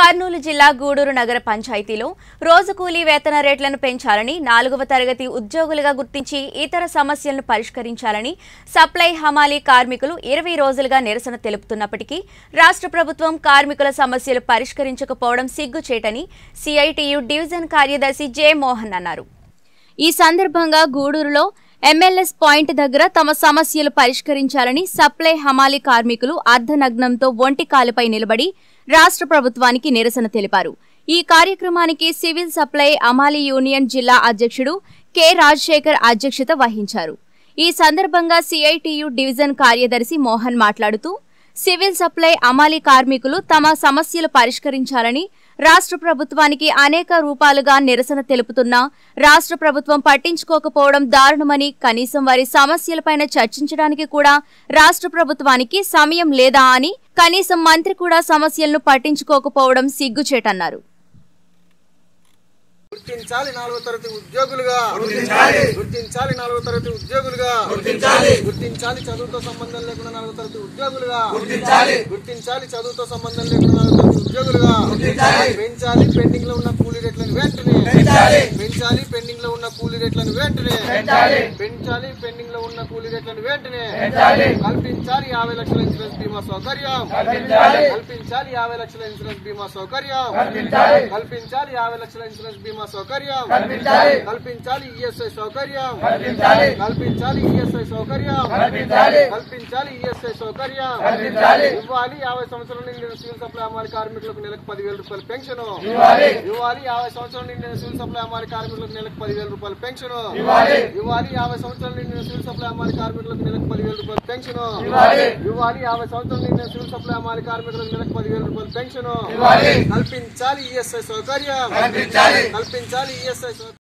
కర్నూలు జిల్లా గూడూరు నగర పంచాయతీలో రోజు కూలీ వేతన రేట్లను పెంచాలని నాలుగవ తరగతి ఉద్యోగులుగా గుర్తించి ఇతర సమస్యలను పరిష్కరించాలని సప్లై హమాలీ కార్మికులు ఇరవై రోజులుగా నిరసన తెలుపుతున్నప్పటికీ రాష్ట్ర ప్రభుత్వం కార్మికుల సమస్యలు పరిష్కరించకపోవడం సిగ్గుచేటని సిఐటియు డివిజన్ కార్యదర్శి జె మోహన్ అన్నారు ఈ సందర్భంగా గూడూరులో ఎంఎల్ఎస్ పాయింట్ దగ్గర తమ సమస్యలు పరిష్కరించాలని సప్లై హమాలీ కార్మికులు అర్ధనగ్నంతో ఒంటి కాలుపై నిలబడి రాష్ట్ర ప్రభుత్వానికి నిరసన తెలిపారు ఈ కార్యక్రమానికి సివిల్ సప్లై అమాలీ యూనియన్ జిల్లా అధ్యక్షుడు కె రాజశేఖర్ అధ్యక్షత వహించారు ఈ సందర్భంగా సిఐటియు డివిజన్ కార్యదర్శి మోహన్ మాట్లాడుతూ సివిల్ సప్లై అమాలీ కార్మికులు తమ సమస్యలు పరిష్కరించాలని రాష్ట్ర ప్రభుత్వానికి అనేక రూపాలుగా నిరసన తెలుపుతున్నా రాష్ట్ర ప్రభుత్వం పట్టించుకోకపోవడం దారుణమని కనీసం వారి సమస్యలపైన చర్చించడానికి కూడా రాష్ట్ర ప్రభుత్వానికి సమయం లేదా అని కనీసం మంత్రి కూడా సమస్యలను పట్టించుకోకపోవడం సిగ్గుచేటన్నారు గుర్తించాలి నాలుగో తరగతి ఉద్యోగులుగా గుర్తించాలి గుర్తించాలి నాలుగో తరగతి ఉద్యోగులుగా గుర్తించాలి గుర్తించాలి చదువుతో సంబంధం లేకుండా నాలుగో తరగతి ఉద్యోగులుగా గుర్తించాలి గుర్తించాలి చదువుతో సంబంధం లేకుండా నాలుగో తరగతి ఉద్యోగులుగా గుర్తించాలి పెంచాలి పెండింగ్ లో ఉన్న కూలీ రేట్లను వెంటనే పెంచాలి పెంచాలి పెండింగ్ లో ఉన్న కూలీ రేట్లను వెంటనే పెంచాలి పెంచాలి పెండింగ్ లో ఉన్న కూలీ రేట్లను వెంటనే పెంచాలి కల్పించాలి యాభై లక్షల ఇన్సూరెన్స్ బీమా సౌకర్యం కల్పించాలి కల్పించాలి యాభై లక్షల ఇన్సూరెన్స్ బీమా సౌకర్యం కల్పించాలి కల్పించాలి యాభై లక్షల ఇన్సూరెన్స్ బీమా సౌకర్యం కల్పించాలి కల్పించాలి ఈఎస్ఐ సౌకర్యం కల్పించాలి కల్పించాలి ఈఎస్ఐ సౌకర్యం కల్పించాలి కల్పించాలి ఈఎస్ఐ సౌకర్యం కల్పించాలి ఇవ్వాలి యాభై సంవత్సరాల నిండిన సివిల్ సప్లై అమ్మాలి కార్మికులకు నెలకు పదివేల రూపాయల పెన్షన్ ఇవ్వాలి ఇవ్వాలి యాభై సంవత్సరాల నిండిన సివిల్ సప్లై అమ్మాలి కార్మికులకు నెలకు పదివేల రూపాయల పెన్షన్ ఇవ్వాలి ఇవ్వాలి యాభై సంవత్సరాల నిండిన సివిల్ సప్లై అమ్మాలి కార్మికులకు నెలకు పదివేల రూపాయల పెన్షన్ ఇవ్వాలి ఇవ్వాలి యాభై సంవత్సరాల నిండిన సివిల్ సప్లై అమ్మాలి కార్మికులకు నెలకు పదివేల రూపాయల పెన్షన్ ఇవ్వాలి కల్పించాలి ఈఎస్ఐ సౌకర్యం కల్పించాలి కల్పించాలి ఈఎస్ఐ సౌకర్యం